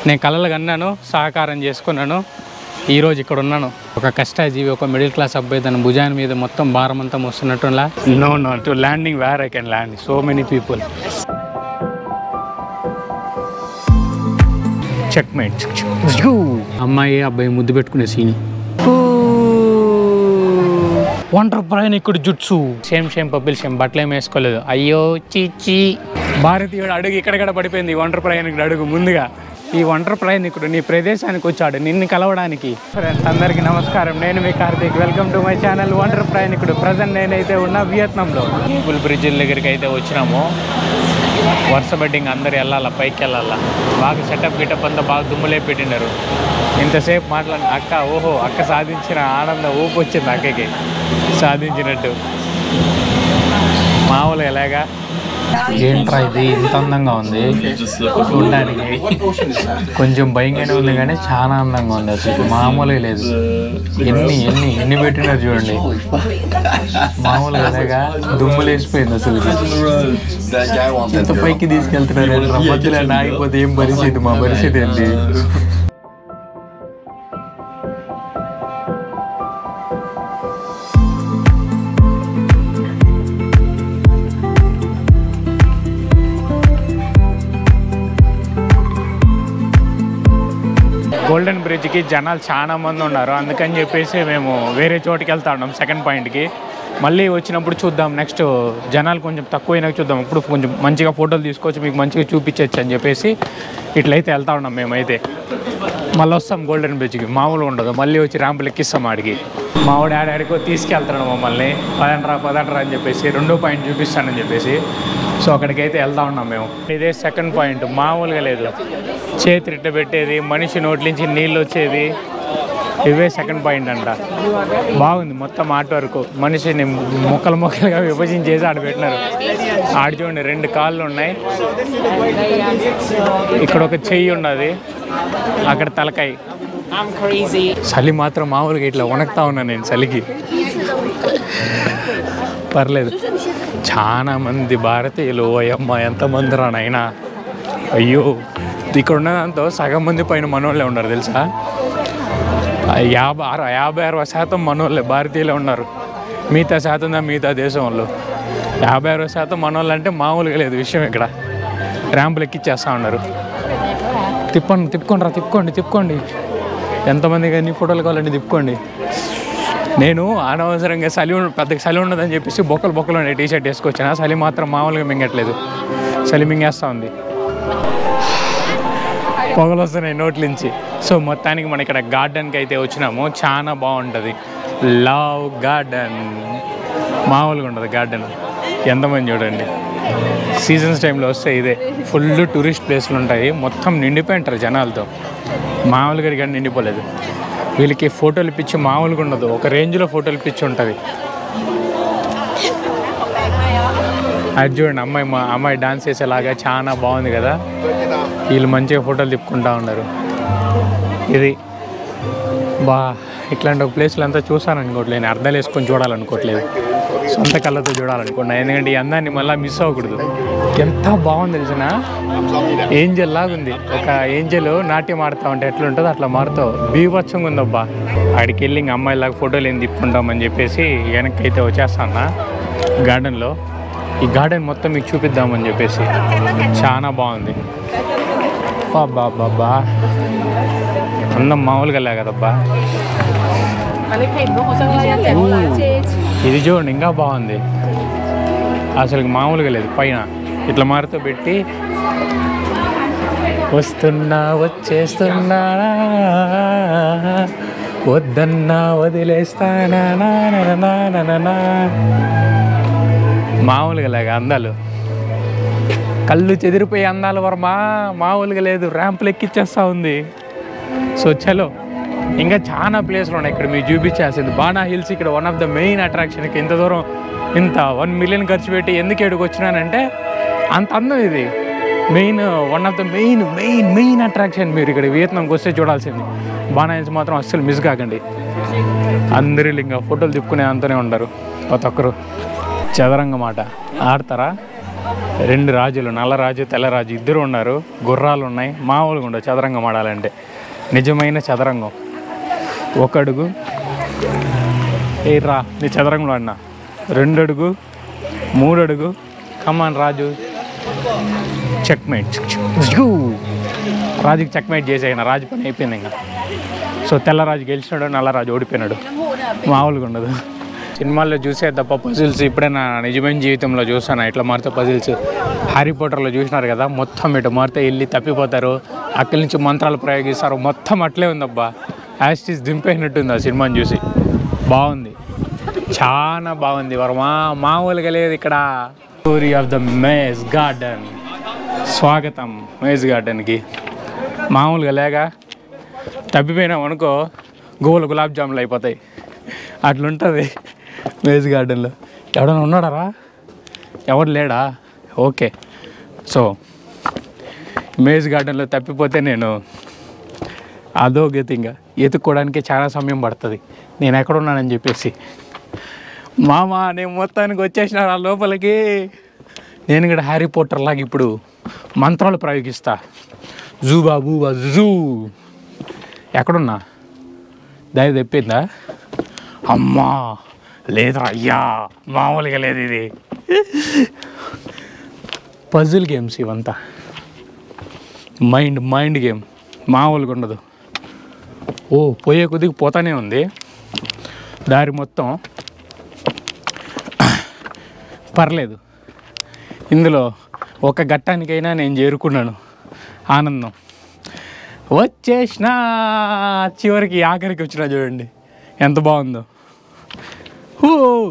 నేను కలలు కన్నాను సహకారం చేసుకున్నాను ఈరోజు ఇక్కడ ఉన్నాను ఒక కష్టజీవి ఒక మిడిల్ క్లాస్ అబ్బాయి తన భుజాన్ని మీద మొత్తం భారం అంతా మోస్తున్నట్టులా no no to landing where I can land so many people checkmate అమ్మాయి అబ్బాయి ముద్దు పెట్టుకునే సీన్ ఒంటరి ప్రయాణికుడు జుట్సు సేమ్ సేమ్ పబ్బిల్ సేమ్ బట్టలు ఏం వేసుకోలేదు అయ్యో చీచి భారతీయుడు అడుగు ఇక్కడక్కడ పడిపోయింది ఈ ఒంటరి ప్రయాణికుడు అడుగు ముందుగా ఈ ఒంటరి ప్రయాణికుడు నీ ప్రదేశానికి వచ్చాడు నిన్ను కలవడానికి ఫ్రెండ్స్ అందరికీ నమస్కారం నేను మీ Karthik welcome to my channel ఒంటరి ప్రయాణికుడు ప్రజెంట్ నేనైతే ఉన్నా వియత్నాంలో కేబుల్ బ్రిడ్జ్ దగ్గరికి అయితే వచ్చినాము వరుస బెడ్డింగ్ అందరు వెళ్ళాలా పైకి వెళ్ళాలా బాగా సెటప్ గిటప్ అంతా బాగా దుమ్ములే పెట్టినారు ఇంతసేపు మాట్లాడి అక్క ఓహో అక్క సాధించిన ఆనందం ఊపు వచ్చింది అక్కకి సాధించినట్టు మామూలు ఎలాగా ఏంట్రా ఇది ఇంత అందంగా ఉంది చూడడానికి కొంచెం భయంగానే ఉంది కానీ చాలా అందంగా ఉంది అసలు మామూలుగా లేదు ఎన్ని ఎన్ని ఎన్ని పెట్టినారు చూడండి మామూలుగా ఎలాగా దుమ్ములు వేసిపోయింది అసలు That guy wants ఎంత పైకి తీసుకెళ్తున్నారు ఏంట్రా? మధ్యలో ఆగిపోతే ఏం పరిస్థితి మా పరిస్థితి ఏంటి గోల్డెన్ బ్రిడ్జ్కి జనాలు చాలా మంది ఉన్నారు అందుకని చెప్పేసి మేము వేరే చోటుకి వెళ్తా ఉన్నాం సెకండ్ పాయింట్కి మళ్ళీ వచ్చినప్పుడు చూద్దాం నెక్స్ట్ జనాలు కొంచెం తక్కువైనాక చూద్దాం ఇప్పుడు కొంచెం మంచిగా ఫోటోలు తీసుకొచ్చి మీకు మంచిగా చూపించవచ్చు అని చెప్పేసి ఇట్లయితే వెళ్తా ఉన్నాం మేమైతే మళ్ళీ వస్తాం గోల్డెన్ బ్రిడ్జ్కి మామూలుగా ఉండదు మళ్ళీ వచ్చి ర్యాంపులు ఎక్కిస్తాం ఆడికి మావాడు ఆడాడికో తీసుకెళ్తాడు మమ్మల్ని పదండ్రా పదండ్రా అని చెప్పేసి రెండో పాయింట్ చూపిస్తానని చెప్పేసి సో అక్కడికైతే వెళ్తా ఉన్నాం మేము ఇదే సెకండ్ పాయింట్ మామూలుగా లేదు చేతి ఇట్ట పెట్టేది మనిషి నోటి నుంచి నీళ్ళు వచ్చేది ఇవే సెకండ్ పాయింట్ అంట బాగుంది మొత్తం ఆర్ట్ వర్క్ మనిషిని మొక్కలు మొక్కలుగా విభజించేసి ఆడ పెట్టినారు ఆడ చూడండి రెండు కాళ్ళు ఉన్నాయి ఇక్కడ ఒక చెయ్యి ఉన్నది అక్కడ తలకాయ I'm crazy. చలి మాత్రం మామూలుగా ఇట్లా వణకుతా ఉన్నాను నేను చలికి పర్లేదు చాలా మంది భారతీయులు ఓయమ్మ ఎంతమంది రా నాయనా అయ్యో ఇక్కడ ఉన్న దాంతో సగం మంది పైన మనోళ్ళే ఉన్నారు తెలుసా ఆ యాభై ఆరు యాభై అరవై శాతం మనోళ్ళే భారతీయులే ఉన్నారు మిగతా శాతం దా మిగతా దేశం వాళ్ళు యాభై అరవై శాతం మనోళ్ళు అంటే మామూలుగా లేదు విషయం ఇక్కడ ర్యాంపులు ఎక్కిచ్చేస్తా ఉన్నారు తిప్పండి తిప్పుకోండి రా తిప్పుకోండి తిప్పుకోండి ఎంతమందికి ఎన్ని ఫోటోలు కావాలండి తిప్పుకోండి నేను అనవసరంగా చలి ఉన్న- పెద్దగా చలి ఉండదని చెప్పేసి బొక్కలు బొక్కలు ఉండే టీ షర్ట్ వేసుకొచ్చిన చలి మాత్రం మామూలుగా మింగట్లేదు చలి మింగేస్తా ఉంది పొగలు వస్తున్నాయి నోట్ల నుంచి సో మొత్తానికి మనం ఇక్కడ గార్డెన్కి అయితే వచ్చినాము చాలా బాగుంటుంది లవ్ గార్డెన్ మామూలుగా ఉండదు గార్డెన్ ఎంతమంది చూడండి సీజన్స్ టైంలో వస్తే ఇదే ఫుల్ టూరిస్ట్ ప్లేస్లు ఉంటాయి మొత్తం నిండిపోయి ఉంటారు జనాలతో మామూలుగా కానీ నిండిపోలేదు వీళ్ళకి ఫోటోలు పిచ్చి మామూలుగా ఉండదు ఒక రేంజ్లో ఫోటోలు పిచ్చి ఉంటుంది అది చూడండి అమ్మాయి మా అమ్మాయి డాన్స్ చేసేలాగా చాలా బాగుంది కదా వీళ్ళు మంచిగా ఫోటోలు తిప్పుకుంటా ఉన్నారు ఇది బా ఇట్లాంటి ఒక ప్లేస్లు అంతా చూసాను అనుకోవట్లేదు నేను అర్థాలు వేసుకొని చూడాలనుకోవట్లేదు సొంత కళ్ళతో చూడాలనుకున్నా ఎందుకంటే ఈ అందాన్ని మళ్ళీ మిస్ అవ్వకూడదు ఎంత బాగుంది తెలిసిన ఏంజల్ లాగా ఉంది ఒక ఏంజల్ నాట్యం ఆడుతా ఉంటే ఎట్లుంటుందో అట్లా మారుతావు బీభత్సంగా ఉందబ్బా ఆడికి వెళ్ళి ఇంక అమ్మాయిలాగా ఫోటోలు ఏం తిప్పుకుంటామని చెప్పేసి వెనక్కి అయితే వచ్చేస్తాను గార్డెన్లో ఈ గార్డెన్ మొత్తం మీకు చూపిద్దామని చెప్పేసి చాలా బాగుంది బాబా బాబా అందం మామూలుగా లే కదబ్బా ఇది చూడండి ఇంకా బాగుంది అసలు మామూలుగా లేదు పైన ఇట్లా మారుతూ పెట్టి వస్తున్నా వచ్చేస్తున్నా వద్దన్నా వదిలేస్తానా నా నా నా నా నా నా. మామూలుగా లేక అందాలు కళ్ళు చెదిరిపోయే అందాలు వర్మ మామూలుగా లేదు ర్యాంపులు ఎక్కిచ్చేస్తా ఉంది సో చలో ఇంకా చాలా ప్లేస్లు ఉన్నాయి ఇక్కడ మీకు చూపించాల్సింది బాణా హిల్స్ ఇక్కడ వన్ ఆఫ్ ద మెయిన్ అట్రాక్షన్కి ఇంత దూరం ఇంత వన్ మిలియన్ ఖర్చు పెట్టి ఎందుకు ఎక్కడికి వచ్చినానంటే అంత అందం ఇది main one of the main main main attraction మీరు ఇక్కడ వియత్నాంకి వస్తే చూడాల్సింది బాణా హిల్స్ మాత్రం అస్సలు మిస్ కాకండి అందరూ ఇంకా ఫోటోలు తిప్పుకునే అంతనే ఉంటారు ప్రతి ఒక్కరు చదరంగం ఆట ఆడతారా రెండు రాజులు నల్లరాజు తెల్లరాజు ఇద్దరు ఉన్నారు గుర్రాలు ఉన్నాయి మామూలుగా ఉండవు చదరంగం ఆడాలంటే నిజమైన చదరంగం ఒక అడుగు ఏ రా నీ చదరంగంలో అన్న రెండు అడుగు మూడు అడుగు కమాన్ రాజు చెక్మేట్ రాజుకి చెక్మేట్ చేసేయన రాజు పని అయిపోయింది ఇంకా సో తెల్లరాజు గెలిచినాడు నల్లరాజు ఓడిపోయినాడు మామూలుగా ఉండదు సినిమాల్లో చూసే తప్ప పజిల్స్ ఇప్పుడైనా నిజమైన జీవితంలో చూసాను ఇట్లా మారితే పజిల్స్ హ్యారీ పోటర్లో చూసినారు కదా మొత్తం ఇటు మారితే వెళ్ళి తప్పిపోతారు అక్కడి నుంచి మంత్రాలు ప్రయోగిస్తారు మొత్తం అట్లే ఉందబ్బా యాస్టిస్ దింపేసినట్టుంది ఆ సినిమాని చూసి బాగుంది చాలా బాగుంది వర్మా మామూలుగా లేదు ఇక్కడ story of the maze garden స్వాగతం మేజ్ గార్డెన్కి మామూలుగా లేక తప్పిపోయినాం అనుకో గోవులు గులాబ్ జాములు అయిపోతాయి అట్లుంటుంది మేజ్ గార్డెన్లో ఎవడన్నా ఉన్నాడారా ఎవరు లేడా ఓకే సో మేజ్ గార్డెన్లో తప్పిపోతే నేను అదో గతింగా ఎత్తుక్కోవడానికి చాలా సమయం పడుతుంది నేను ఎక్కడున్నానని చెప్పేసి మామ నేను మొత్తానికి వచ్చేసిన ఆ లోపలికి నేను కూడా హ్యారీ పోటర్ లాగా ఇప్పుడు మంత్రాలు ప్రయోగిస్తా జూ బాబు జూ ఎక్కడున్నా దారి తెప్పిందా అమ్మా లేదురా అయ్యా మామూలుగా లేదు ఇది పజిల్ గేమ్స్ ఇవంతా మైండ్ మైండ్ గేమ్ మామూలుగా ఉండదు ఓ పోయే కొద్దికి పోతానే ఉంది దారి మొత్తం పర్లేదు ఇందులో ఒక ఘట్టానికైనా నేను చేరుకున్నాను ఆనందం వచ్చేసిన చివరికి ఆఖరికి వచ్చిన చూడండి ఎంత బాగుందో హూ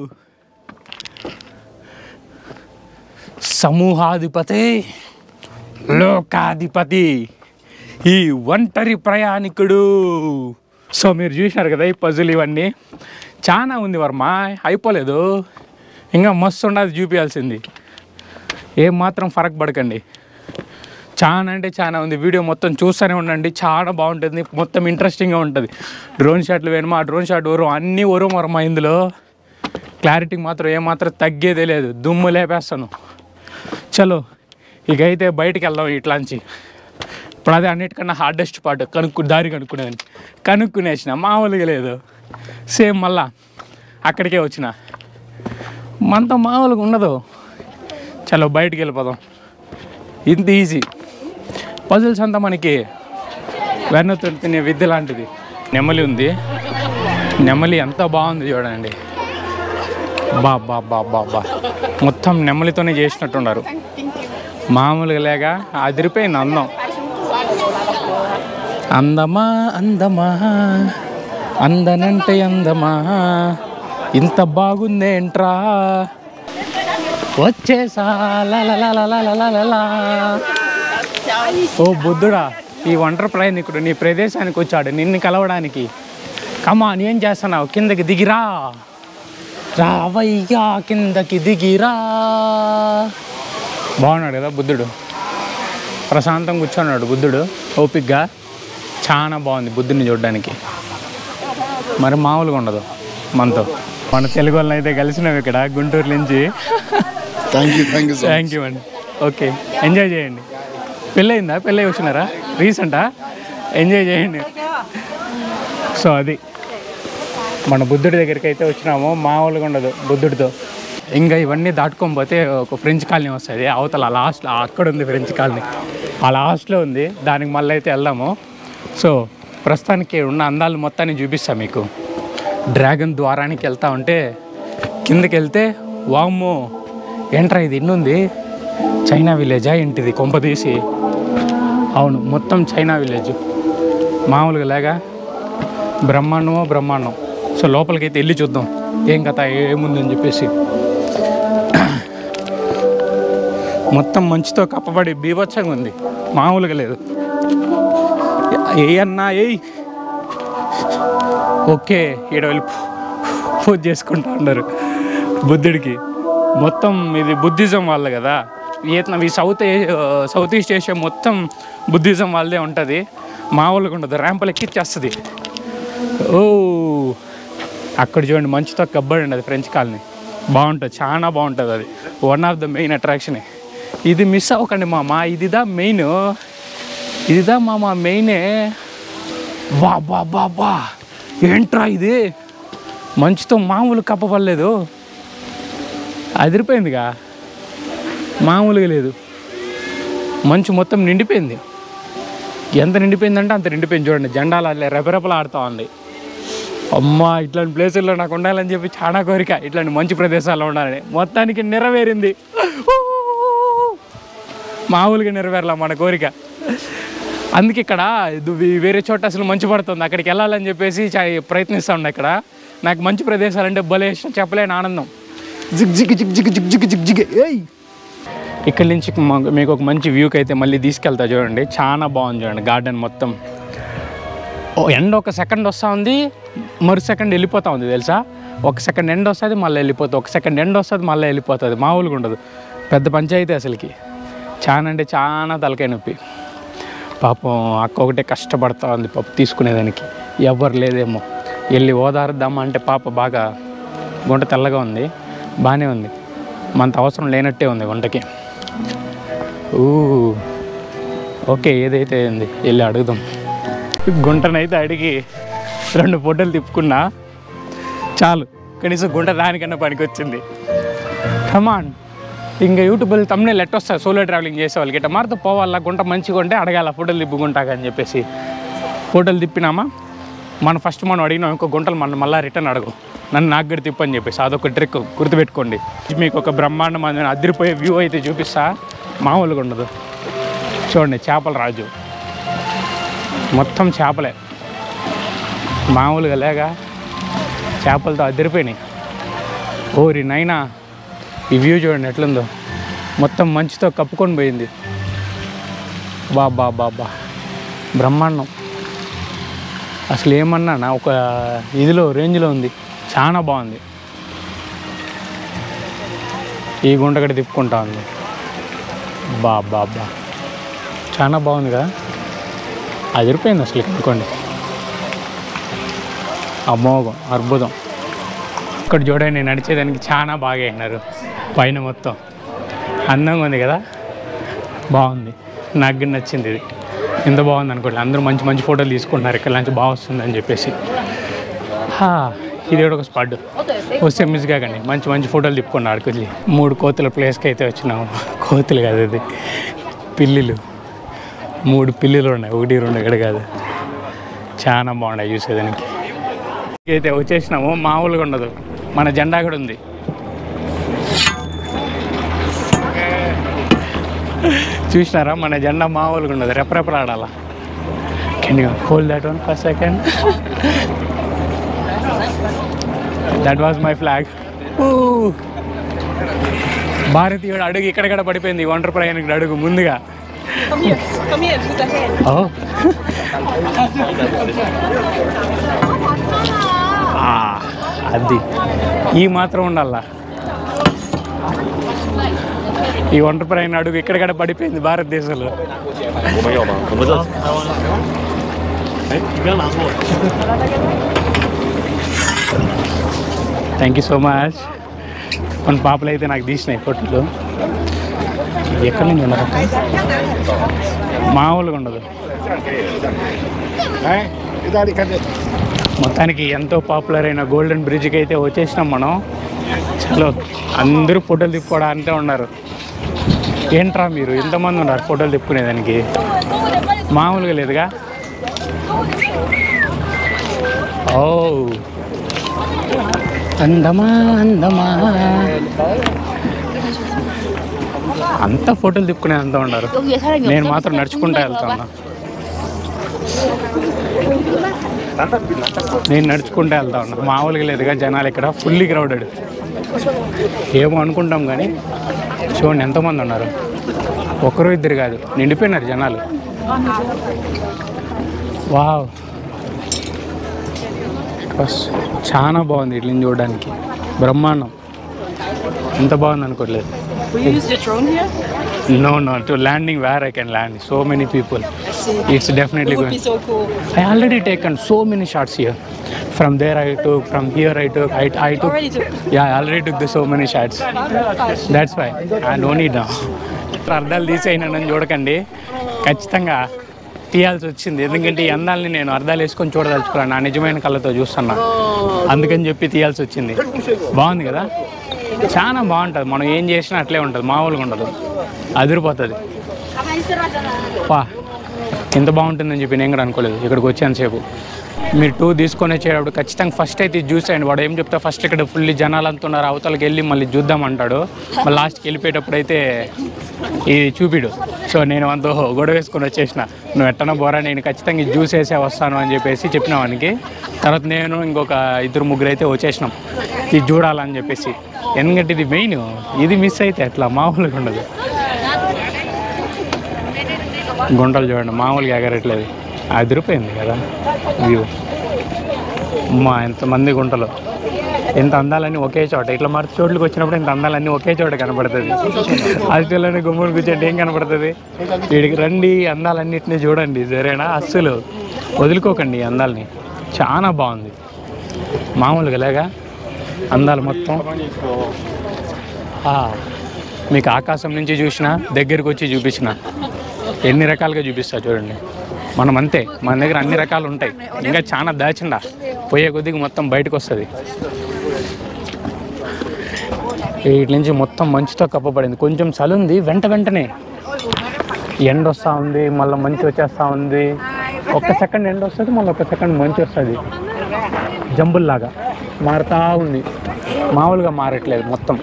సమూహాధిపతి లోకాధిపతి ఈ ఒంటరి ప్రయాణికుడు సో మీరు చూసినారు కదా ఈ పజులు ఇవన్నీ చాలా ఉంది వర్మ అయిపోలేదు ఇంకా మస్తు ఉండదు చూపించాల్సింది ఏం మాత్రం ఫరక్ పడకండి చాలా అంటే చాలా ఉంది వీడియో మొత్తం చూస్తూనే ఉండండి చాలా బాగుంటుంది మొత్తం ఇంట్రెస్టింగ్గా ఉంటుంది డ్రోన్ షాట్లు వేయమా ఆ డ్రోన్ షాట్ వరం అన్నీ వరం వర్మ ఇందులో క్లారిటీ మాత్రం ఏమాత్రం తగ్గేదే లేదు దుమ్ము లేపేస్తాను చలో ఇక అయితే బయటికి వెళ్దాం ఇట్లాంచి ఇప్పుడు అదే అన్నిటికన్నా హార్డెస్ట్ పార్ట్ కనుక్కు దారి కనుక్కునేది కనుక్కునేసిన మామూలుగా లేదు సేమ్ మళ్ళా అక్కడికే వచ్చిన మనతో మామూలుగా ఉండదు చలో బయటికి వెళ్ళిపోదాం ఇంత ఈజీ పజిల్స్ అంతా మనకి వెన్నతో తినే విద్య లాంటిది నెమలి ఉంది నెమలి ఎంత బాగుంది చూడండి బా బా బా బా బా మొత్తం నెమలితోనే చేసినట్టున్నారు మామూలుగా లేక అదిరిపోయింది అందం అందమా అందమా అందనంటే అందమా ఇంత బాగుందేంట్రా వచ్చేసా లాలాలాలాలాలాలా. ఓ బుద్ధుడా ఈ ఒంటరి ప్రయాణికుడు నీ ప్రదేశానికి వచ్చాడు నిన్ను కలవడానికి కమా ఏం చేస్తున్నావు కిందకి దిగిరా రావయ్యా కిందకి దిగిరా బాగున్నాడు కదా బుద్ధుడు ప్రశాంతంగా కూర్చున్నాడు బుద్ధుడు ఓపిక్గా చాలా బాగుంది బుద్ధుని చూడడానికి మరి మామూలుగా ఉండదు మనతో మన తెలుగు వాళ్ళని అయితే కలిసినాం ఇక్కడ గుంటూరు నుంచి Thank you, thank you so much. Thank you అండి ఓకే ఎంజాయ్ చేయండి పెళ్ళయిందా పెళ్ళి వచ్చినారా రీసెంటా ఎంజాయ్ చేయండి సో అది మన బుద్ధుడి దగ్గరికి అయితే వచ్చినాము మామూలుగా ఉండదు బుద్ధుడితో ఇంకా ఇవన్నీ దాటుకొని పోతే ఒక ఫ్రెంచ్ కాలనీ వస్తుంది అవతల లాస్ట్ అక్కడ ఉంది ఫ్రెంచ్ కాలనీ ఆ లాస్ట్లో ఉంది దానికి మళ్ళీ అయితే వెళ్దాము సో ప్రస్తుతానికి ఉన్న అందాలు మొత్తాన్ని చూపిస్తాను మీకు డ్రాగన్ ద్వారానికి వెళ్తా ఉంటే కిందకి వెళ్తే వామ్మో ఏంట్రా ఇది ఎన్నుంది చైనా విలేజా ఏంటిది కొంప తీసి అవును మొత్తం చైనా విలేజ్ మామూలుగా లేగా బ్రహ్మాండమో బ్రహ్మాండం సో లోపలికి అయితే వెళ్ళి చూద్దాం ఏం కథ ఏముందని చెప్పేసి మొత్తం మంచుతో కప్పబడి బీభత్సంగా ఉంది మామూలుగా లేదు ఏ అన్నా ఏయ్ ఓకే ఈడ వెళ్ళి పూజ చేసుకుంటా ఉన్నారు బుద్ధుడికి మొత్తం ఇది బుద్ధిజం వాళ్ళ కదా వియత్నాం ఈ సౌత్ ఏ- సౌత్ ఈస్ట్ ఏషియా మొత్తం బుద్ధిజం వాళ్ళదే ఉంటుంది మామూలుగా ఉండదు ర్యాంపులు ఎక్కిచ్చేస్తుంది ఓ అక్కడ చూడండి మంచుతో కబ్బడి అది ఫ్రెంచ్ కాలనీ బాగుంటుంది చాలా బాగుంటుంది అది వన్ ఆఫ్ ద మెయిన్ అట్రాక్షనే ఇది మిస్ అవ్వకండి మామ ఇదిదా మెయిన్ ఇదిదా మామ మెయినే బా బా బా బా ఏంట్రా ఇది మంచుతో మామూలు కప్పపడలేదు అదిరిపోయిందిగా మామూలుగా లేదు మంచు మొత్తం నిండిపోయింది ఎంత నిండిపోయిందంటే అంత నిండిపోయింది చూడండి జెండాలు అట్లా రెపరెపలు ఆడుతూ ఉంది అమ్మా ఇట్లాంటి ప్లేసుల్లో నాకు ఉండాలని చెప్పి చాలా కోరిక ఇట్లాంటి మంచి ప్రదేశాల్లో ఉండాలని మొత్తానికి నెరవేరింది మామూలుగా నెరవేరలా మన కోరిక అందుకే ఇక్కడ ఇది వేరే చోట అసలు మంచు పడుతుంది అక్కడికి వెళ్ళాలని చెప్పేసి చా- ప్రయత్నిస్తా ఉన్నా ఇక్కడ నాకు మంచి ప్రదేశాలు అంటే భలే ఇష్టం చెప్పలేని ఆనందం జిగ్ జిగ్ జిగ్ జిగ్ జిగ్ జిగ్ జిగ్ జిగ్ ఏయ్ ఇక్కడ నుంచి మా- మీకు ఒక మంచి వ్యూకి అయితే మళ్ళీ తీసుకెళ్తా చూడండి చాలా బాగుంది చూడండి గార్డెన్ మొత్తం ఓ ఎండ ఒక సెకండ్ వస్తూ ఉంది మరు సెకండ్ వెళ్ళిపోతూ ఉంది తెలుసా ఒక సెకండ్ ఎండ్ వస్తుంది మళ్ళీ వెళ్ళిపోతుంది ఒక సెకండ్ ఎండ్ వస్తుంది మళ్ళీ వెళ్ళిపోతుంది మామూలుగా ఉండదు పెద్ద పంచాయతీ అసలుకి చాలా అంటే చాలా తలకాయ నొప్పి పాపం అక్క ఒకటే కష్టపడతా ఉంది పాప తీసుకునేదానికి ఎవరు లేదేమో వెళ్ళి ఓదారుద్దామా అంటే పాప బాగా గుంట తెల్లగా ఉంది బాగానే ఉంది మనత అవసరం లేనట్టే ఉంది గుంటకి ఊ ఓకే ఏదైతే ఉంది వెళ్ళి అడుగుదాం గుంటనైతే అడిగి రెండు ఫోటోలు తిప్పుకున్నా చాలు కనీసం గుంట దానికన్నా పనికొచ్చింది కమాన్ ఇంకా యూట్యూబ్లో తమ్మునే లెట్ వస్తారు సోలో ట్రావెలింగ్ చేసే వాళ్ళకి ఇట్లా మారితో పోవాలా గుంట మంచిగా ఉంటే అడగాల ఫోటోలు తిప్పుకుంటాక అని చెప్పేసి ఫోటోలు తిప్పినామా మనం ఫస్ట్ మనం అడిగినాం ఇంకో గుంటలు మనం మళ్ళీ రిటర్న్ అడగు నన్ను నాకు కూడా తిప్పని చెప్పేసి అదొక ట్రిక్ గుర్తుపెట్టుకోండి మీకు ఒక బ్రహ్మాండమైన అదిరిపోయే వ్యూ అయితే చూపిస్తా మామూలుగా ఉండదు చూడండి చేపల రాజు మొత్తం చేపలే మామూలుగా లేగా చేపలతో అదిరిపోయినాయి ఓరి నైనా ఈ వ్యూ చూడండి ఎట్లుందో మొత్తం మంచుతో కప్పుకొని పోయింది బా బా బా బా బ్రహ్మాండం అసలు ఏమన్నా నా ఒక ఇదిలో రేంజ్లో ఉంది చాలా బాగుంది ఈ గుంట కూడా తిప్పుకుంటా ఉంది బా బా బా చాలా బాగుంది కదా అదిరిపోయింది అసలు అనుకోండి అమోఘం అద్భుతం ఇక్కడ చూడండి నేను నడిచేదానికి చాలా బాగా అయినారు పైన మొత్తం అందంగా ఉంది కదా బాగుంది నాకు కూడా నచ్చింది ఇది ఎంత బాగుంది అనుకోండి అందరూ మంచి మంచి ఫోటోలు తీసుకుంటున్నారు ఇక్కడ నుంచి బాగా వస్తుందని చెప్పేసి హా, ఇది కూడా ఒక స్పాట్ వస్తే మిస్ కాకండి మంచి మంచి ఫోటోలు తిప్పుకున్నాను అడుగులి మూడు కోతుల ప్లేస్కి అయితే వచ్చినాము కోతులు కాదు అది పిల్లిలు మూడు పిల్లులు ఉన్నాయి ఒకటి రెండు ఇక్కడ కాదు చాలా బాగున్నాయి చూసేదానికి అయితే వచ్చేసినాము మామూలుగా ఉండదు మన జెండా కూడా ఉంది చూసినారా మన జెండా మామూలుగా ఉండదు రెపరెపలాడాలా can you hold that one for second that was my flag భారతీయుడు అడుగు ఇక్కడక్కడ పడిపోయింది ఒంటరి ప్రయాణికుడు అడుగు ముందుగా Come here. Come here. Put the hand. ఓ ఆ, అది ఈ మాత్రం ఉండాలా ఈ ఒంటరి ప్రయాణ అడుగు ఇక్కడక్కడ పడిపోయింది భారతదేశంలో 我们有吗？我们这哎，你不要拿过。 థ్యాంక్ యూ సో మచ్ కొన్ని పాపలు అయితే నాకు తీసినాయి ఫోటోలు ఎక్కడి నుంచి ఉన్నారు మామూలుగా ఉండదు 来，意大利看见。 మొత్తానికి ఎంతో పాపులర్ అయిన గోల్డెన్ బ్రిడ్జ్కి అయితే వచ్చేసినాం మనం చలో అందరూ ఫోటోలు తిప్పుకోవడానికి ఉన్నారు ఏంట్రా మీరు ఎంతమంది ఉన్నారు ఫోటోలు తిప్పుకునేదానికి మామూలుగా లేదుగా ఓ అందమా అందమా అంతా ఫోటోలు తిప్పుకునే అంతా ఉన్నారు నేను మాత్రం నడుచుకుంటా వెళ్తాను నేను నడుచుకుంటూ వెళ్తా ఉన్నా మామూలుగా లేదుగా జనాలు ఇక్కడ ఫుల్లీ క్రౌడెడ్ ఏమో అనుకుంటాం కానీ చూడండి ఎంతమంది ఉన్నారు ఒకరు ఇద్దరు కాదు నిండిపోయినారు జనాలు వావ్ బస్ చాలా బాగుంది ఇట్లా చూడడానికి బ్రహ్మాండం ఎంత బాగుంది అనుకోవట్లేదు Will you use the drone here? No no to landing where I can land so many people it's definitely It would going be so cool. I already taken so many shots here. From there I took, from here I took, I, I took. Already took. Yeah, I already took the so many shots. That's why. I don't need now. అర్థాలు తీసేయనని చూడకండి ఖచ్చితంగా తీయాల్సి వచ్చింది ఎందుకంటే ఈ అందాలని నేను అర్థాలు వేసుకొని చూడదలుచుకున్నాను నా నిజమైన కళ్ళతో చూస్తున్నా అందుకని చెప్పి తీయాల్సి వచ్చింది బాగుంది కదా చాలా బాగుంటుంది మనం ఏం చేసినా అట్లే ఉంటుంది మామూలుగా ఉండదు అదిరిపోతుంది పా ఎంత బాగుంటుందని చెప్పి నేను కూడా అనుకోలేదు ఇక్కడికి వచ్చేంతసేపు మీరు టూ తీసుకొని వచ్చేటప్పుడు ఖచ్చితంగా ఫస్ట్ అయితే ఇది చూసేయండి వాడు ఏం చెప్తా ఫస్ట్ ఇక్కడ ఫుల్ జనాలు అంతా ఉన్నారు అవతలకి వెళ్ళి మళ్ళీ చూద్దాం అంటాడు మళ్ళీ లాస్ట్కి వెళ్ళిపోయేటప్పుడు అయితే ఇది చూపిడు సో నేను అంత గొడవ వేసుకొని వచ్చేసిన నువ్వు ఎట్టన బోరా నేను ఖచ్చితంగా ఇది జ్యూస్ వేసే వస్తాను అని చెప్పేసి చెప్పిన వానికి తర్వాత నేను ఇంకొక ఇద్దరు ముగ్గురు అయితే వచ్చేసినాం ఇది చూడాలని చెప్పేసి ఎందుకంటే ఇది మెయిన్ ఇది మిస్ అయితే ఎట్లా మామూలుగా ఉండదు గుంటలు చూడండి మామూలుగా ఎగరట్లేదు అదిరిపోయింది కదా వ్యూ అమ్మా ఎంతమంది గుంటలు ఎంత అందాలన్నీ ఒకే చోట ఇట్లా మరి చోట్లకి వచ్చినప్పుడు ఇంత అందాలన్నీ ఒకే చోట కనపడుతుంది హాస్టల్లోనే గుమ్మలు కూర్చోండి ఏం కనపడుతుంది వీడికి రండి అందాలన్నిటిని చూడండి సరేనా అస్సలు వదులుకోకండి ఈ అందాలని చాలా బాగుంది మామూలుగా లేగా అందాలు మొత్తం ఆ, మీకు ఆకాశం నుంచి చూసిన దగ్గరికి వచ్చి చూపించిన ఎన్ని రకాలుగా చూపిస్తా చూడండి మనం అంతే మన దగ్గర అన్ని రకాలు ఉంటాయి ఇంకా చాలా దాచిండా పోయే కొద్దికి మొత్తం బయటకు వస్తుంది వీటి నుంచి మొత్తం మంచుతో కప్పబడింది కొంచెం చలి ఉంది వెంట వెంటనే ఎండ వస్తూ ఉంది మళ్ళీ మంచు వచ్చేస్తూ ఉంది ఒక్క సెకండ్ ఎండ వస్తుంది మళ్ళీ ఒక సెకండ్ మంచు వస్తుంది జంబుల్లాగా మారుతూ ఉంది మామూలుగా మారట్లేదు మొత్తం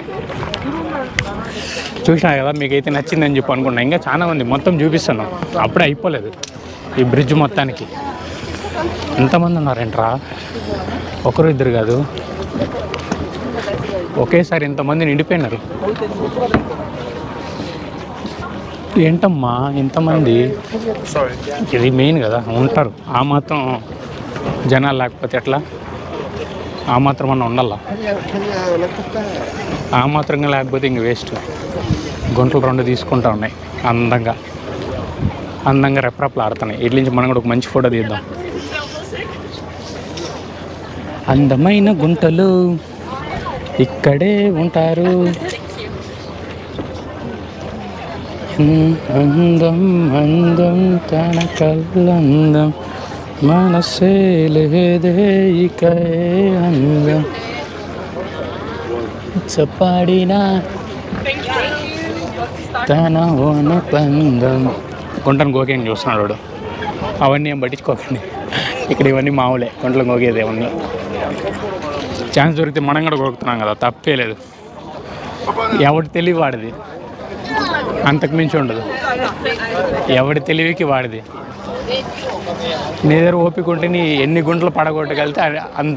చూసినా కదా మీకైతే నచ్చిందని చెప్పి అనుకున్నా ఇంకా చాలా ఉంది మొత్తం చూపిస్తాను అప్పుడే అయిపోలేదు ఈ బ్రిడ్జ్ మొత్తానికి ఎంతమంది ఉన్నారేంట్రా ఒకరు ఇద్దరు కాదు ఒకేసారి ఇంతమంది నిండిపోయినారు ఏంటమ్మా ఇంతమంది ఇది మెయిన్ కదా ఉంటారు ఆ మాత్రం జనాలు లేకపోతే ఎట్లా ఆ మాత్రం అన్న ఉండాలా ఆ మాత్రంగా లేకపోతే ఇంక వేస్ట్ గుంటలు రెండు తీసుకుంటా ఉన్నాయి అందంగా అందంగా రెప్రప్లు ఆడుతున్నాయి ఇట్ల నుంచి మనం కూడా ఒక మంచి ఫోటో తీద్దాం అందమైన గుంటలు ఇక్కడే ఉంటారు అందం అందం తన కళ్ళందం మనసే లేదే ఇక అందం చపాడినా తన ఓన పందం గుంటను గోకేం చూస్తున్నాడు వాడు అవన్నీ ఏం పట్టించుకోకండి ఇక్కడ ఇవన్నీ మామూలే గుంటలు గోగేది అవన్నీ ఛాన్స్ దొరికితే మనం కూడా కొడుకుతున్నాం కదా తప్పే లేదు ఎవడి తెలివి వాడిది అంతకు మించి ఉండదు ఎవడి తెలివికి వాడిది నీ దగ్గర ఓపిక ఉంటే నీ ఎన్ని గుంటలు పడగొట్టగలితే అది అంత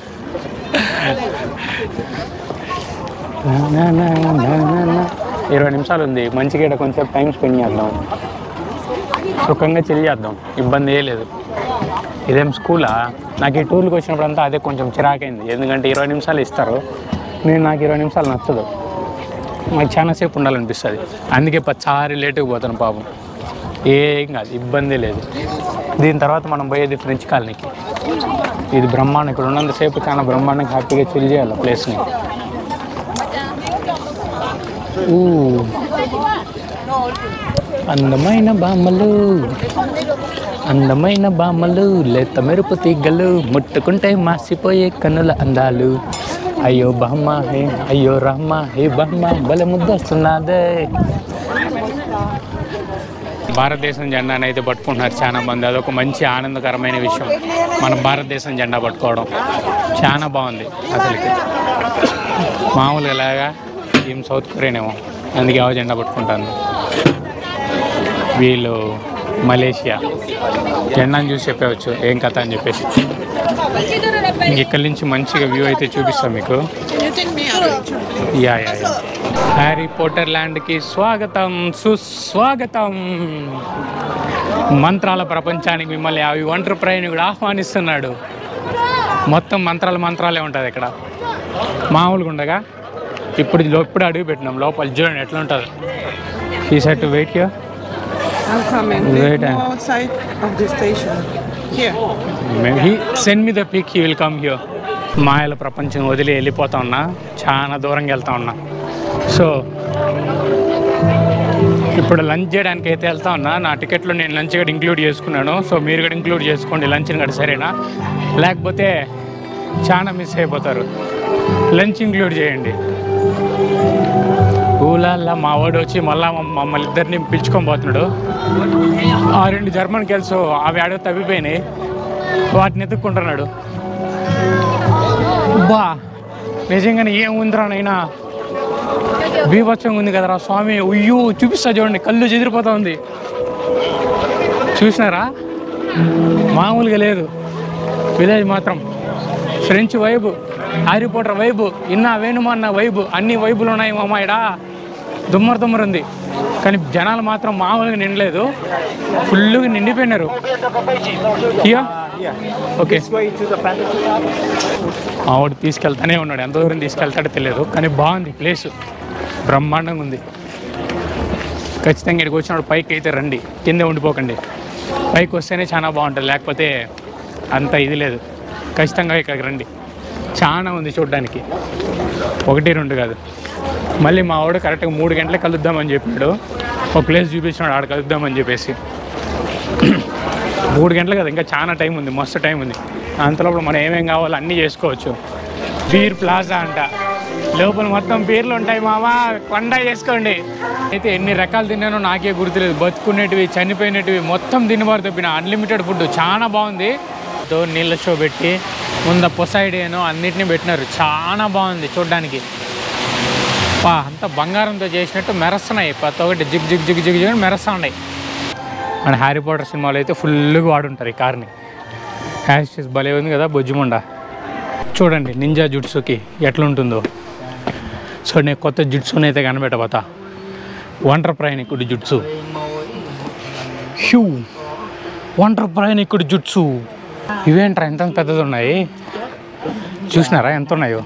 నా, నా, నా, నా, నా. ఇరవై నిమిషాలు ఉంది మంచిగా ఇక్కడ కొంచెం టైం స్పెండ్ చేద్దాం సుఖంగా చెల్లి చేద్దాం ఇబ్బంది ఏ లేదు ఇదేం స్కూలా నాకు ఈ టూర్కి వచ్చినప్పుడు అంతా అదే కొంచెం చిరాకైంది ఎందుకంటే ఇరవై నిమిషాలు ఇస్తారు నేను నాకు ఇరవై నిమిషాలు నచ్చదు నాకు చాలాసేపు ఉండాలనిపిస్తుంది అందుకే పచ్చారి లేటుగా పోతాను పాపం ఏం కాదు ఇబ్బంది లేదు దీని తర్వాత మనం పోయేది ఫ్రెంచ్ కాలనీకి ఇది బ్రహ్మాండం ఇక్కడ ఉన్నంతసేపు చాలా బ్రహ్మాండంగా హ్యాపీగా చిల్ చేయాలి ప్లేస్ని ఊ. అందమైన బామ్మలు అందమైన బామ్మలు లేత మెరుపు తీగలు ముట్టుకుంటే మాసిపోయే కన్నుల అందాలు అయ్యో బామ్మ హే అయ్యో రామ్మ హే బామ్మ భలే ముద్దొస్తున్నదే భారతదేశం జెండాను అయితే పట్టుకుంటున్నారు చాలా మంది అదొక మంచి ఆనందకరమైన విషయం మన భారతదేశం జెండా పట్టుకోవడం చాలా బాగుంది అసలుకి మామూలుగా ఇలాగా ఏం సౌత్ కొరియానేమో అందుకే ఆ జెండా పట్టుకుంటాను వీళ్ళు మలేషియా జెండాను చూసి చెప్పవచ్చు ఏం కథ అని చెప్పేసి ఇంక ఇక్కడి నుంచి మంచిగా వ్యూ అయితే చూపిస్తాం మీకు yeah yeah yeah Harry Potter ల్యాండ్కి స్వాగతం సుస్వాగతం మంత్రాల ప్రపంచానికి మిమ్మల్ని అవి ఒంటరి ప్రయాణికుడు ఆహ్వానిస్తున్నాడు మొత్తం మంత్రాలు మంత్రాలే ఉంటుంది ఇక్కడ మామూలుగా ఉండగా ఇప్పుడు లో- ఇప్పుడు అడుగు పెట్టినాం లోపల చూడండి ఎట్లా ఉంటుంది ఈ set wait here I'm coming. Wait, Go uh, outside of the station. Here. He send me the pic he will come here మాయల ప్రపంచం వదిలి వెళ్ళిపోతా ఉన్నా చాలా దూరంగా వెళ్తా ఉన్నా సో ఇప్పుడు లంచ్ చేయడానికి అయితే వెళ్తా ఉన్నా నా టికెట్లో నేను లంచ్ కూడా ఇంక్లూడ్ చేసుకున్నాను సో మీరు కూడా ఇంక్లూడ్ చేసుకోండి లంచ్ని కూడా సరేనా లేకపోతే చాలా మిస్ అయిపోతారు లంచ్ ఇంక్లూడ్ చేయండి ఊళ్ళల్లో మా వాడు వచ్చి మళ్ళా మమ్మ- మమ్మల్ని ఇద్దరిని పిలుచుకొని పోతున్నాడు ఆ రెండు జర్మన్ కెల్స్ అవి ఆడో తవ్విపోయినాయి వాటిని ఎత్తుక్కుంటున్నాడు బా నిజంగానే ఏం ఉందిరా నైనా బీభత్సంగా ఉంది కదరా స్వామి ఉయ్యూ చూపిస్తా చూడండి కళ్ళు చెదిరిపోతా ఉంది చూసినారా మామూలుగా లేదు విలేజ్ మాత్రం French vibe Harry Potter vibe ఇన్న వేణుమన్న వైబ్ అన్ని వైబులు ఉన్నాయి మా అమ్మాయిడా దుమ్మరు దుమ్మరు ఉంది కానీ జనాలు మాత్రం మామూలుగా నిండలేదు ఫుల్గా నిండిపోయినారు ఇయా ఓకే ఆవిడ తీసుకెళ్తానే ఉన్నాడు ఎంత దూరం తీసుకెళ్తాడో తెలియదు కానీ బాగుంది ప్లేస్ బ్రహ్మాండంగా ఉంది ఖచ్చితంగా ఇక్కడికి వచ్చినప్పుడు పైకి అయితే రండి కింద ఉండిపోకండి పైకి వస్తేనే చాలా బాగుంటుంది లేకపోతే అంత ఇది లేదు ఖచ్చితంగా ఇక్కడికి రండి చాలా ఉంది చూడడానికి ఒకటి రెండు కాదు మళ్ళీ మా వాడు కరెక్ట్గా మూడు గంటలకు కలుద్దామని చెప్పాడు ఒక ప్లేస్ చూపించినాడు ఆడ కలుద్దామని చెప్పేసి మూడు గంటలు కదా ఇంకా చాలా టైం ఉంది మస్తు టైం ఉంది అంతలోపల మనం ఏమేం కావాలో అన్నీ చేసుకోవచ్చు బీర్ ప్లాజా అంట లోపల మొత్తం బీర్లు ఉంటాయి మామా కొండ చేసుకోండి అయితే ఎన్ని రకాలు తిన్నానో నాకే గుర్తులేదు బతుకునేటివి చనిపోయినటివి మొత్తం తినబారు తప్పిన అన్లిమిటెడ్ ఫుడ్ చాలా బాగుంది తో నీళ్ళ షో పెట్టి ముంద పొసైడేనో అన్నిటిని పెట్టినారు చాలా బాగుంది చూడడానికి పా అంత బంగారంతో చేసినట్టు మెరస్తున్నాయి ప్రతి ఒక్కటి జిగ్ జిగ్ జిగ్ జిగ్ జిగ్ మెరస్తా ఉన్నాయి మన హ్యారీ పాటర్ సినిమాలో అయితే ఫుల్గా వాడుంటారు ఈ కార్ని హ్యాష్ భలే ఉంది కదా బొజ్జుముండ చూడండి నింజా జుట్సుకి ఎట్లుంటుందో సో నేను కొత్త జుట్సుని అయితే కనిపెట్టబోతా ఒంటరి ప్రయాణికుడు జుట్సు హ్యూ ఒంటరి ప్రయాణికుడు జుట్సు ఇవేంట్రా ఎంత పెద్దది ఉన్నాయి చూసినారా ఎంత ఉన్నాయో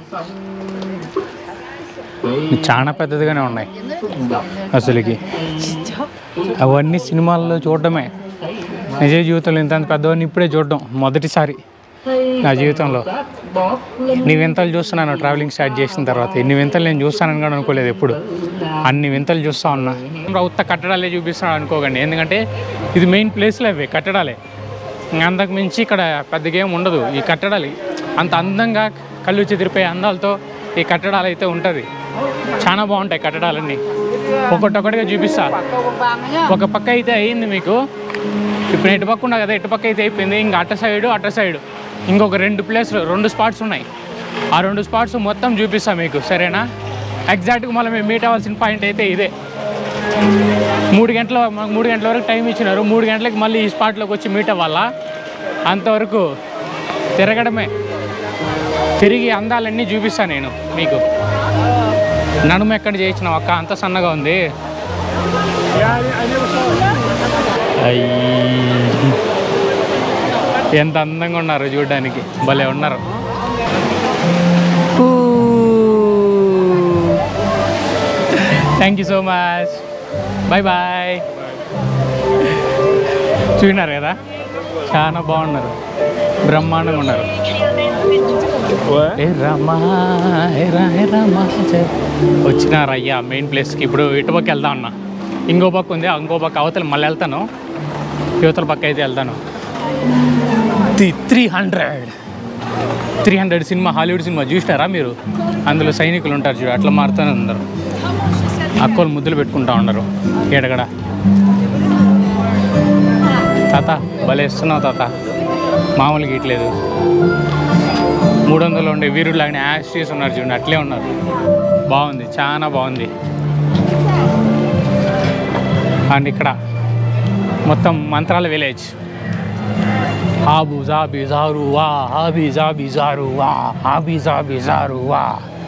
చాలా పెద్దదిగానే ఉన్నాయి అసలుకి అవన్నీ సినిమాల్లో చూడడమే నిజ జీవితంలో ఇంత పెద్దవన్నీ ఇప్పుడే చూడడం మొదటిసారి నా జీవితంలో ఎన్ని వింతలు చూస్తున్నాను ట్రావెలింగ్ స్టార్ట్ చేసిన తర్వాత ఎన్ని వింతలు నేను చూస్తానని కూడా అనుకోలేదు ఎప్పుడు అన్ని వింతలు చూస్తూ ఉన్నా ఉత్త కట్టడాలే చూపిస్తున్నాడు అనుకోకండి ఎందుకంటే ఇది మెయిన్ ప్లేస్లో అవి కట్టడాలే ఇంకా అంతకు మించి ఇక్కడ పెద్దగా ఏం ఉండదు ఈ కట్టడాలు అంత అందంగా కళ్ళు చెదిరిపోయే అందాలతో ఈ కట్టడాలు అయితే ఉంటుంది చాలా బాగుంటాయి కట్టడాలన్నీ ఒక్కొక్కటిగా చూపిస్తా ఒక పక్క అయితే అయింది మీకు ఇప్పుడు ఇటు పక్క ఉండదు కదా ఇటు పక్క అయితే అయిపోయింది ఇంకా అట సైడు అట సైడు ఇంకొక రెండు ప్లేస్లు రెండు స్పాట్స్ ఉన్నాయి ఆ రెండు స్పాట్స్ మొత్తం చూపిస్తా మీకు సరేనా ఎగ్జాక్ట్గా మళ్ళీ మేము మీట్ అవ్వాల్సిన పాయింట్ అయితే ఇదే మూడు గంటల మాకు మూడు గంటల వరకు టైం ఇచ్చినారు మూడు గంటలకు మళ్ళీ ఈ స్పాట్లోకి వచ్చి మీట్ అవ్వాలా అంతవరకు తిరగడమే తిరిగి అందాలన్నీ చూపిస్తాను నేను మీకు నడుము ఎక్కడ చేయించిన అక్క అంత సన్నగా ఉంది అయ్యి. ఎంత అందంగా ఉన్నారు చూడడానికి భలే ఉన్నారు thank you so much bye bye చూసినారు కదా చాలా బాగున్నారు బ్రహ్మాండంగా ఉన్నారు ఏ రామా ఏ రా ఏ రామా చే- వచ్చినారు అయ్యా మెయిన్ ప్లేస్కి ఇప్పుడు ఇటు పక్క వెళ్తా ఉన్నా ఇంకో పక్క ఉంది ఆ ఇంకో పక్క అవతల మళ్ళీ వెళ్తాను యువతల పక్క అయితే వెళ్తాను three hundred three hundred cinema Hollywood cinema చూసినారా మీరు అందులో సైనికులు ఉంటారు చూడు అట్లా మారుతూనే ఉన్నారు అక్కలు ముద్దులు పెట్టుకుంటా ఉన్నారు ఎడగడ తాత భలే ఇస్తున్నావు తాత మామూలుగా ఇట్లేదు మూడు వందలు ఉండే వీరుడు లాగానే యాష్ ఉన్నారు చూడండి అట్లే ఉన్నారు బాగుంది చాలా బాగుంది అండ్ ఇక్కడ మొత్తం మంత్రాల విలేజ్ ఆబు జాబి జారు వా ఆబి జాబి జారు వా ఆబి జాబి జారు వా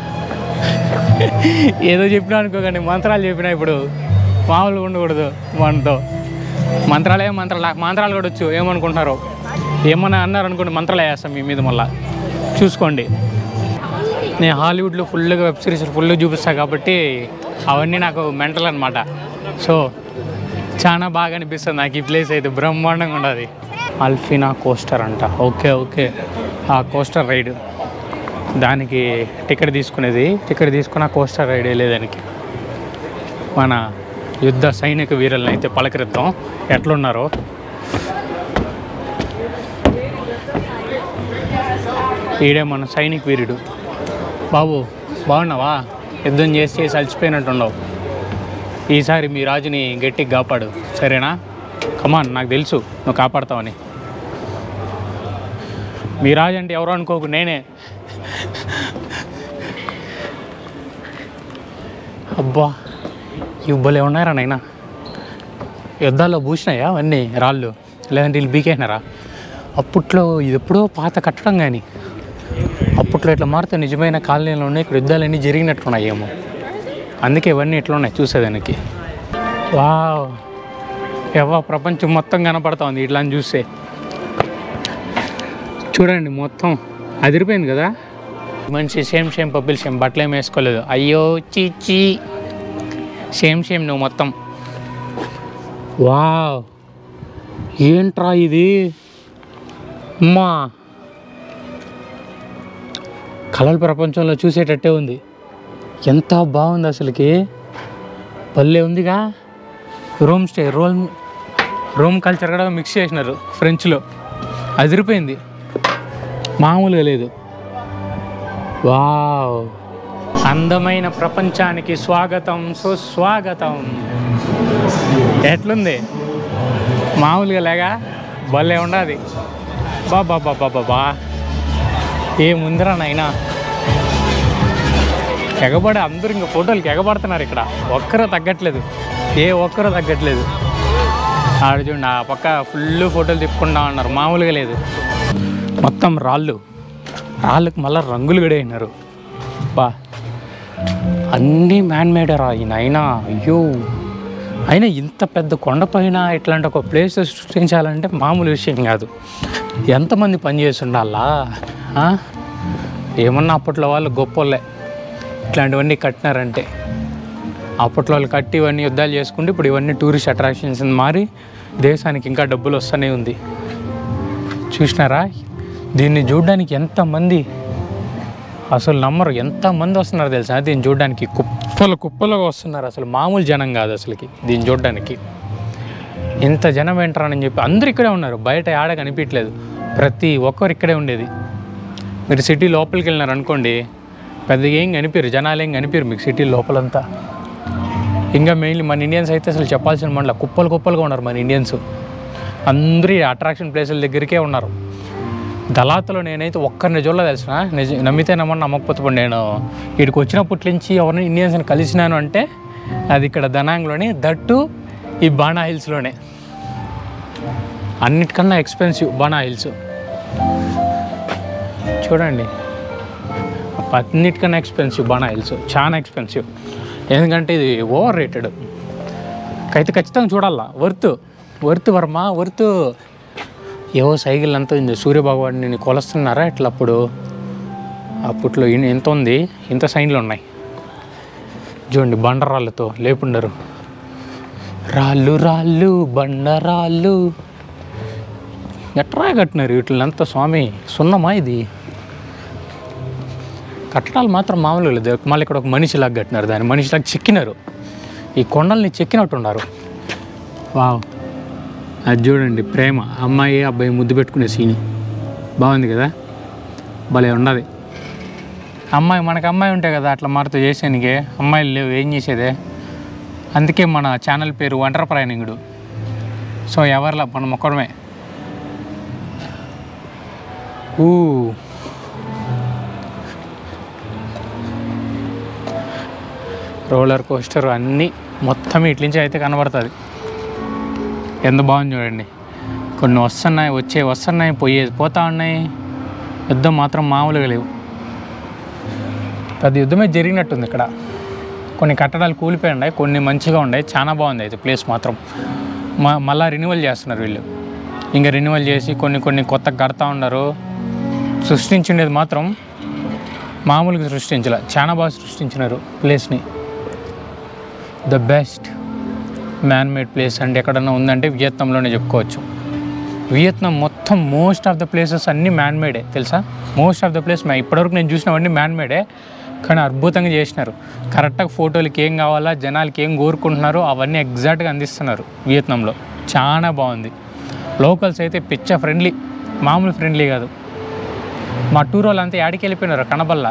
ఏదో చెప్పినా అనుకోకండి మంత్రాలు చెప్పినా ఇప్పుడు మామూలుగా ఉండకూడదు మనతో మంత్రాలే మంత్రాలు నాకు మంత్రాలు కూడా వచ్చు ఏమనుకుంటున్నారు ఏమన్నా అన్నారు అనుకోండి మంత్రాలు వేస్తాం మీ మీద మళ్ళా చూసుకోండి నేను హాలీవుడ్లో ఫుల్గా వెబ్ సిరీస్ ఫుల్గా చూపిస్తాను కాబట్టి అవన్నీ నాకు మెంటల్ అనమాట సో చాలా బాగా అనిపిస్తుంది నాకు ఈ ప్లేస్ అయితే బ్రహ్మాండంగా ఉండదు అల్ఫినా కోస్టర్ అంట ఓకే ఓకే ఆ కోస్టర్ రైడ్ దానికి టికెట్ తీసుకునేది టికెట్ తీసుకున్న కోస్టర్ రైడ్ వెళ్ళేదానికి మన యుద్ధ సైనిక వీరులను అయితే పలకరిద్దాం ఎట్లున్నారో ఈడే మన సైనిక వీరుడు బాబు బాగున్నావా యుద్ధం చేసి చేసి అలసిపోయినట్టున్నావు ఈసారి మీ రాజుని గట్టిగా కాపాడు సరేనా కమాన్ నాకు తెలుసు నువ్వు కాపాడతావని మీ రాజు అంటే ఎవరు అనుకోకు నేనే అబ్బా ఇవి భలే ఉన్నాయరా నైనా యుద్ధాల్లో పూసినాయా అవన్నీ రాళ్ళు లేదంటే వీళ్ళు బీకేసినారా అప్పట్లో ఇది ఎప్పుడో పాత కట్టడం కానీ అప్పట్లో ఇట్లా మారితే నిజమైన కాలనీలు ఉన్నాయి ఇక్కడ యుద్ధాలన్నీ జరిగినట్టున్నాయి ఏమో అందుకే ఇవన్నీ ఇట్లా ఉన్నాయి చూసేదానికి వావ్ ఎవ్వ ప్రపంచం మొత్తం కనపడతా ఉంది ఇట్లా అని చూస్తే చూడండి మొత్తం అదిరిపోయింది కదా మనిషి సేమ్ సేమ్ పబ్బులు సేమ్ బట్టలు ఏం వేసుకోలేదు అయ్యో చీచి సేమ్ సేమ్ నువ్వు మొత్తం వావ్ ఏంట్రా ఇది అమ్మా కళల ప్రపంచంలో చూసేటట్టే ఉంది ఎంత బాగుంది అసలుకి పల్లె ఉందిగా Rome stay Rome Rome culture కూడా మిక్స్ చేసినారు ఫ్రెంచ్లో అదిరిపోయింది మామూలుగా లేదు వావ్ అందమైన ప్రపంచానికి స్వాగతం సుస్వాగతం ఎట్లుంది మామూలుగా లేగా భలే ఉండదు బాబా బాబా బాబా ఏముందిరా నాయనా ఎగబడి అందరూ ఇంకా ఫోటోలకి ఎగబడుతున్నారు ఇక్కడ ఒక్కరూ తగ్గట్లేదు ఏ ఒక్కరూ తగ్గట్లేదు ఆడ చూడండి ఆ పక్క ఫుల్ ఫోటోలు తిప్పుకుంటా ఉన్నారు మామూలుగా లేదు మొత్తం రాళ్ళు రాళ్ళకి మళ్ళీ రంగులు కూడా అయినారు బా అన్నీ మ్యాన్ మేడరా ఈయన అయినా అయ్యో అయినా ఇంత పెద్ద కొండపైన ఇట్లాంటి ఒక ప్లేస్ సృష్టించాలంటే మామూలు విషయం కాదు ఎంతమంది పని చేసి ఉండాలా ఆ? ఏమన్నా అప్పట్లో వాళ్ళు గొప్పోళ్ళే ఇట్లాంటివన్నీ కట్టినారంటే అప్పట్లో వాళ్ళు కట్టి ఇవన్నీ యుద్ధాలు చేసుకుంటే ఇప్పుడు ఇవన్నీ టూరిస్ట్ అట్రాక్షన్స్ మారి దేశానికి ఇంకా డబ్బులు వస్తూనే ఉంది చూసినారా దీన్ని చూడడానికి ఎంతమంది అసలు నమ్మరు ఎంతమంది వస్తున్నారు తెలుసా దీన్ని చూడడానికి కుప్పలు కుప్పలుగా వస్తున్నారు అసలు మామూలు జనం కాదు అసలుకి దీన్ని చూడడానికి ఇంత జనం ఏంటారని చెప్పి అందరు ఇక్కడే ఉన్నారు బయట ఆడ కనిపించలేదు ప్రతి ఒక్కరు ఇక్కడే ఉండేది మీరు సిటీ లోపలికి వెళ్ళినారు అనుకోండి పెద్దగా ఏం కనిపించరు జనాలు ఏం కనిపించరు మీకు సిటీ లోపలంతా ఇంకా మెయిన్లీ మన ఇండియన్స్ అయితే అసలు చెప్పాల్సిన మనలో కుప్పలు కుప్పలుగా ఉన్నారు మన ఇండియన్స్ అందరూ ఈ అట్రాక్షన్ ప్లేసుల దగ్గరికే ఉన్నారు దళాతులో నేనైతే ఒక్కరిని చూడలేదు తెలిసిన నిజ నమ్మితే నమ్మని నమ్మకపోతే ఇప్పుడు నేను ఇక్కడికి వచ్చినప్పటి నుంచి ఎవరిని ఇండియన్స్ని కలిసినాను అంటే అది ఇక్కడ దనాంగ్లోనే దట్టు ఈ బాణా హిల్స్లోనే అన్నిటికన్నా ఎక్స్పెన్సివ్ బాణా హిల్స్ చూడండి అన్నిటికన్నా ఎక్స్పెన్సివ్ బాణా హిల్స్ చాలా ఎక్స్పెన్సివ్ ఎందుకంటే ఇది ఓవర్ రేటెడ్ అయితే ఖచ్చితంగా చూడాలా వర్త్ వర్త్ వర్మ వర్త్ ఏవో సైకిల్ అంతా ఉంది సూర్యభగవాన్ని నేను కొలుస్తున్నారా ఇట్లా అప్పుడు అప్పట్లో ఇన్- ఎంత ఉంది ఇంత సైన్లు ఉన్నాయి చూడండి బండరాళ్ళతో లేపుండరు రాళ్ళు రాళ్ళు బండరాళ్ళు ఎట్రా కట్టినారు వీటిలంతా స్వామి సున్నమా ఇది కట్టడాలు మాత్రం మామూలుగా లేదు మళ్ళీ ఇక్కడ ఒక మనిషిలాగా కట్టినారు దాన్ని మనిషిలాగా చెక్కినారు ఈ కొండల్ని చెక్కినట్టున్నారు వావ్ అది చూడండి ప్రేమ అమ్మాయి అబ్బాయి ముద్దు పెట్టుకునే సీన్ బాగుంది కదా భలే ఉండదు అమ్మాయి మనకు అమ్మాయి ఉంటే కదా అట్లా మనతో చేసేనికే అమ్మాయిలు లేవు ఏం చేసేదే అందుకే మన ఛానల్ పేరు ఒంటరి ప్రయాణికుడు సో ఎవరిలా మనం ఒక్కడమే ఊ రోలర్ కోస్టర్ అన్నీ మొత్తం ఇట్ల నుంచి అయితే కనబడుతుంది ఎంత బాగుంది చూడండి కొన్ని వస్తున్నాయి వచ్చే వస్తున్నాయి పోయేది పోతా ఉన్నాయి యుద్ధం మాత్రం మామూలుగా లేవు పెద్ద యుద్ధమే జరిగినట్టుంది ఇక్కడ కొన్ని కట్టడాలు కూలిపోయి ఉన్నాయి కొన్ని మంచిగా ఉన్నాయి చాలా బాగుంది అయితే ప్లేస్ మాత్రం మ మళ్ళీ రెన్యువల్ చేస్తున్నారు వీళ్ళు ఇంకా రెన్యువల్ చేసి కొన్ని కొన్ని కొత్త కడతా ఉన్నారు సృష్టించిండేది మాత్రం మామూలుగా సృష్టించాల చాలా బాగా సృష్టించినారు ప్లేస్ని the best man made place అంటే ఎక్కడన్నా ఉందంటే వియత్నంలోనే చెప్పుకోవచ్చు వియత్నాం మొత్తం మోస్ట్ ఆఫ్ ద ప్లేసెస్ అన్నీ మ్యాన్ మేడే తెలుసా మోస్ట్ ఆఫ్ ద ప్లేస్ ఇప్పటివరకు నేను చూసినవన్నీ మ్యాన్ మేడే కానీ అద్భుతంగా చేసినారు కరెక్ట్గా ఫోటోలకి ఏం కావాలా జనాలకి ఏం కోరుకుంటున్నారో అవన్నీ ఎగ్జాక్ట్గా అందిస్తున్నారు వియత్నాంలో చాలా బాగుంది లోకల్స్ అయితే పిచ్చ ఫ్రెండ్లీ మామూలు ఫ్రెండ్లీ కాదు మా టూర్ వాళ్ళు అంతా యాడికి వెళ్ళిపోయినారు కనబల్లా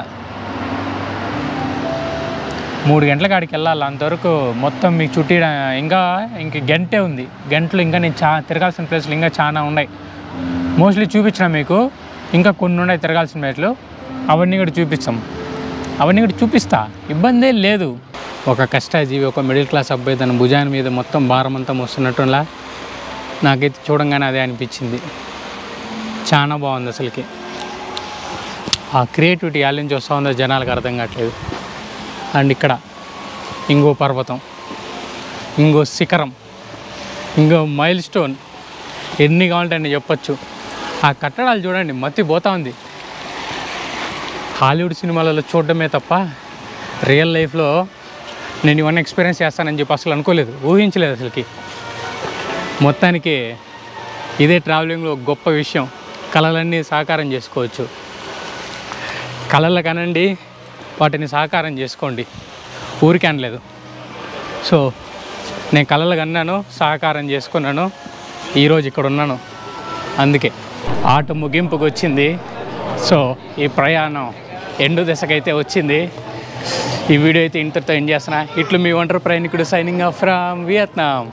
మూడు గంటలకు ఆడికి వెళ్ళాలి అంతవరకు మొత్తం మీకు చుట్టి ఇంకా ఇంక గంటే ఉంది గంటలు ఇంకా నేను చా తిరగాల్సిన ప్లేస్లు ఇంకా చాలా ఉన్నాయి మోస్ట్లీ చూపించిన మీకు ఇంకా కొన్ని ఉన్నాయి తిరగాల్సిన ప్లేస్లు అవన్నీ కూడా చూపిస్తాం అవన్నీ కూడా చూపిస్తా ఇబ్బంది ఏం లేదు ఒక కష్టజీవి ఒక మిడిల్ క్లాస్ అబ్బాయి తన భుజాన్ని మీద మొత్తం భారం అంతా మోస్తున్నట్టులా నాకైతే చూడంగానే అదే అనిపించింది చాలా బాగుంది అసలుకి ఆ క్రియేటివిటీ యాడ్ నుంచి వస్తూ ఉందో జనాలకు అర్థం కావట్లేదు అండ్ ఇక్కడ ఇంకో పర్వతం ఇంకో శిఖరం ఇంకో మైల్ స్టోన్ ఎన్ని కావాలంటే అన్ని చెప్పొచ్చు ఆ కట్టడాలు చూడండి మత్తి పోతా ఉంది హాలీవుడ్ సినిమాలలో చూడడమే తప్ప రియల్ లైఫ్లో నేను ఇవన్నీ ఎక్స్పీరియన్స్ చేస్తానని చెప్పి అసలు అనుకోలేదు ఊహించలేదు అసలుకి మొత్తానికి ఇదే ట్రావెలింగ్లో ఒక గొప్ప విషయం కళలన్నీ సాకారం చేసుకోవచ్చు కళలు కనండి వాటిని సాకారం చేసుకోండి ఊరికే అనలేదు సో నేను కళలు కన్నాను సాకారం చేసుకున్నాను ఈరోజు ఇక్కడ ఉన్నాను అందుకే ఆట ముగింపుకు వచ్చింది సో ఈ ప్రయాణం ఎండు దశకైతే వచ్చింది ఈ వీడియో అయితే ఇంతటితో ఎండ్ చేస్తున్నా ఇట్లు మీ ఒంటరి ప్రయాణికుడు సైనింగ్ ఆఫ్ ఫ్రమ్ వియత్నాం